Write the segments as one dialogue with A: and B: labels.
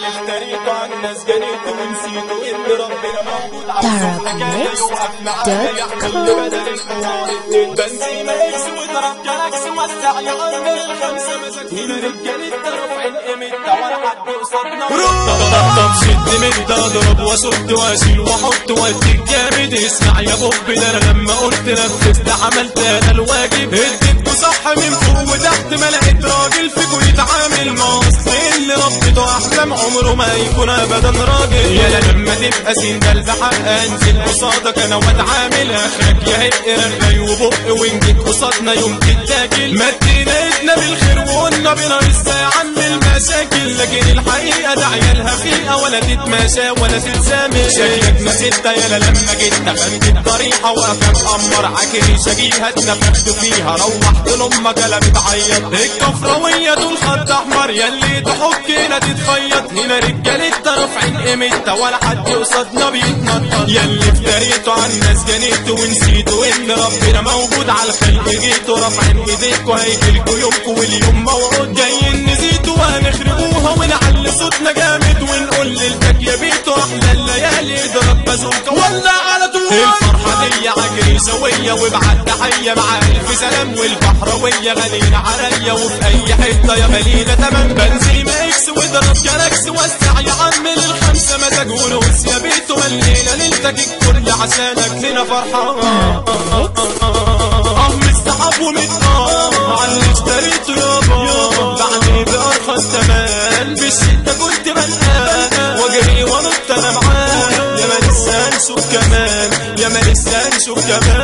A: يلي افتريتوا عن الناس جنيتوا ونسيتوا ان ربنا موجود على
B: Darkness dot com.
A: بنزين اسود رب كلاكس وسع يا قلب الخمسه مساكين رجاله رافعين قيمتها ولا حد قصادنا طب شد من ده اضرب واصد واشيل واحط واديك جامد اسمع يا بوب ده انا لما قلت نفذت عملت انا الواجب اديتكوا صح من فوق وتحت ما لقيت راجل فيكوا يتعامل مع اصل اللي ربته احلام عمره ما يكون ابدا راجل يا لما تبقى سين ده البحق انزل قصادك انا واتعامل اخرك يا هيك رغي وبق ونجيك قصادنا يوم تتاكل ما ادينا بالخير وقلنا بنا ازاي عم المشاكل لكن الحقيقه ده عيالها فيها ولا تتماشى ولا تتسامح شكلك نسيت يالا لما جيت فهمت الطريقه واقف امر عكري شجيها اتنفخت فيها روحت لامك انا بتعيط الكفراويه دول خط احمر ياللي تحك هنا تتخيط هنا رجالتها رافعين قيمتها ولا حد قصادنا بيتنطط ياللي افتريتوا عن الناس جنيتوا ونسيتوا ان ربنا موجود على الخلق جيتوا رافعين ايديكوا هيجيلكوا يومكوا واليوم موعود جايين نزيدوا وهنخربوها ونعلي صوتنا جامد ونقول للباك يا بيتو احلى الليالي اضرب بازوكا ولا على طول الفرحه دي عجري سويه وابعت تحيه مع الف سلام والبحراويه غاليين عليا وفي اي حته يا مالينا تمام بنزين اكس واضرب جالاكس وسع يا عم للخمسه مزاج ونوس يا بيتو ملينا ليلتك الكل عشانك هنا فرحان اه مستحب ومتقام على اللي اشتريته يابا بعدني بأرخص تمام بالشدة كنت بلقان واجري وانط انا معاه يا ما لسه نشوف كمان يا ما لسه نشوف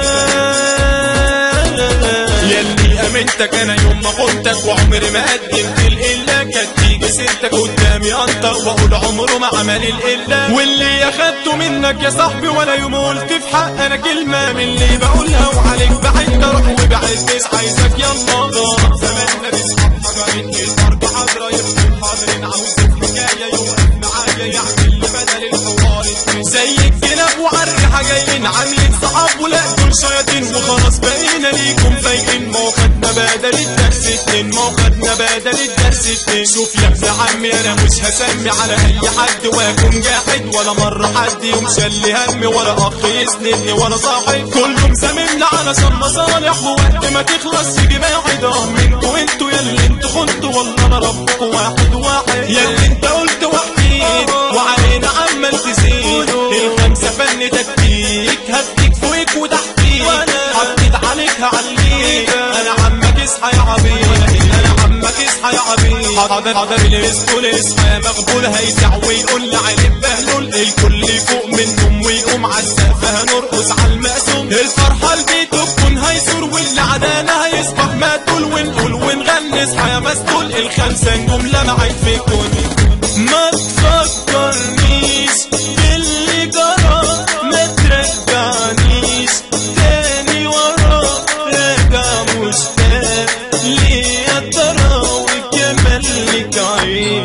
A: كمان ياللي امنتك انا يوم ما خنتك وعمري ما قدمت الالا كانت تيجي سيرتك قدامي انطق واقول عمره ما عمل الالا واللي اخدته منك يا صاحبي ولا يوم قلت في حق انا كلمه من اللي بقولها وعليك بعد اروح وبعد مش عايزك يلا زماننا بيسحب حاجه مني الارض حاضره يفهم حاضرين عاوز حكايه يوقف معايا يعمل لي بدل الحوار زي الجناب وعرحه جايين عاملين صحاب ولا دول شياطين وخلاص بقينا ليكم فايقين ما هو خدنا بدل الدرس اتنين ما هو خدنا بدل الدرس اتنين شوف يا ابن عمي انا مش هسمي على اي حد واكون جاحد ولا مره حد يوم شل همي ولا اخ يسندني ولا صاحب كله مساممنا علشان مصالح ووقت ما تخلص يجي باعد اه منكوا انتوا ياللي انتوا خنتوا والله انا ربكوا واحد واحد ياللي انت قلت وحيد وعلينا عمال تزيد الخمسه فن تكتيك هديك فوقك وتحتيك حطيت عليك هعليك انا عمك اصحى يا عبيد انا عمك اصحى يا عبيد حاضر حاضر الاسكول اصحى مقبول هيزع ويقول لعلي بهلول الكل فوق منهم ويقوم على السقف هنرقص على المقسوم الفرحه البيت تكون هيسور واللي عدانا هيصبح مقتول ونقول ونغني اصحى يا مسطول الخمسه نجوم لمعت في كوني ما تفكرنيش باللي جرى ما ترجعنيش تاني ورا راجع مشتاق ليه يا ترى وكمان لك عيب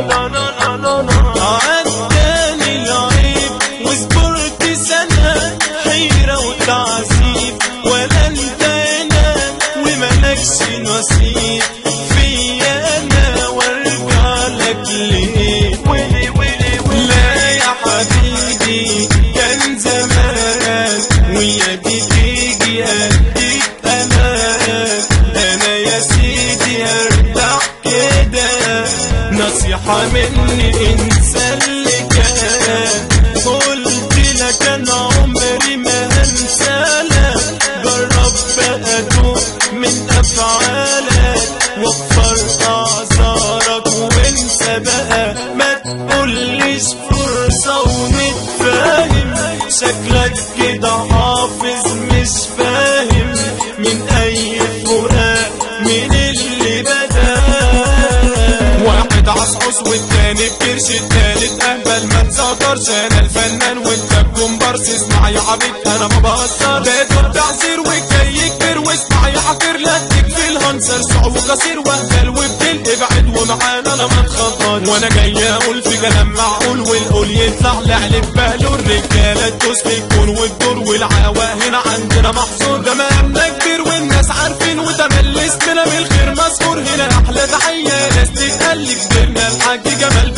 A: عداني العيب وصبرت سنة حيرة وتعذيب ولا انت هنا وملكش نصيب فيا انا وارجع لك ليه لا يا حبيبي كان زمان ويا دي تيجي اديك امان انا يا سيدي ارتاح كده نصيحة مني انسى اللي كان قلت لك انا عمري ما هنسالك جرب بقى توب من افعالك وفر اعذارك وانسى بقى ما تقوليش فرصة ونتفاهم شكلك كده حافظ مش فاهم من اي فراق من اللي بدا واحد عصعص والتاني بكرش التالت اهبل ما تذكرش انا الفنان وانت الكومبارس اسمع يا عبيد انا ما بهزر ده دول تعزير والجاي كبير واسمع يا حقير لا في الهنسر صعب وقصير واهبل وبدل ابعد ومعانا انا ما تخطر وانا جاي اقول في كلام معقول والقول يطلع لعلب بهلو الرجاله تدوس في الكون والدور والعواء هنا عندنا محظور ده مقامنا كبير والناس عارفين وتملي اسمنا بالخير مذكور هنا احلى تحيه ناس تتقل كبرنا الحاج جمال بالو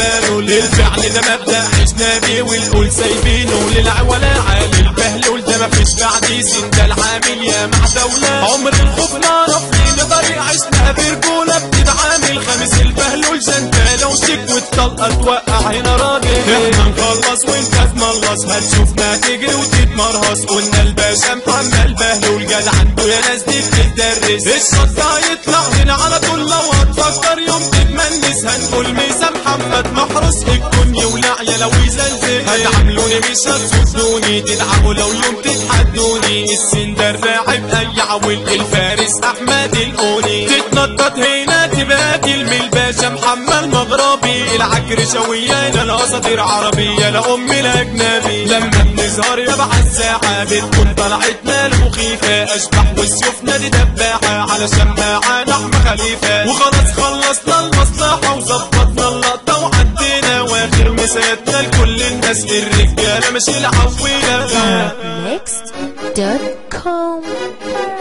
A: الفعل ده مبدأ عشنا بيه والقول سايبينه للعوالة عالي البهلول ده مفيش بعديه سن ده العامل يا مع دولة عمر الخوف نعرف لينا طريق عشنا برجولة بتتعامل خامس البهلول جنتالة وشيك والطلقة توقع هنا راجل احنا نخلص وانت تملص هتشوفنا تجري وتتمرهص قلنا الباشا محمد بهلول جدع عنده يا ناس دي بتدرس الشطة يطلع هنا على طول لو هتفكر يوم تتمنس هنقول ميسا محمد محرس الكون يولع يا لو يزلزل هتعاملوني مش هتصدوني تدعموا لو يوم تتحدوني السن ده الراعب اي عول الفارس احمد القوني تتنطط هنا تبقى كلمة الباشا محمد مغربي العكر شوية لا الاساطير عربية لا ام الاجنبي لما بنظهر يا الساعة بتكون طلعتنا المخيفة اشبح وسيوفنا دي دباحة على شماعة نحن خليفة وخلاص خلصنا المصلحة وظبطنا اللقطة وعدينا واخر مسيرتنا لكل الناس الرجالة مش العويلة
B: Next.com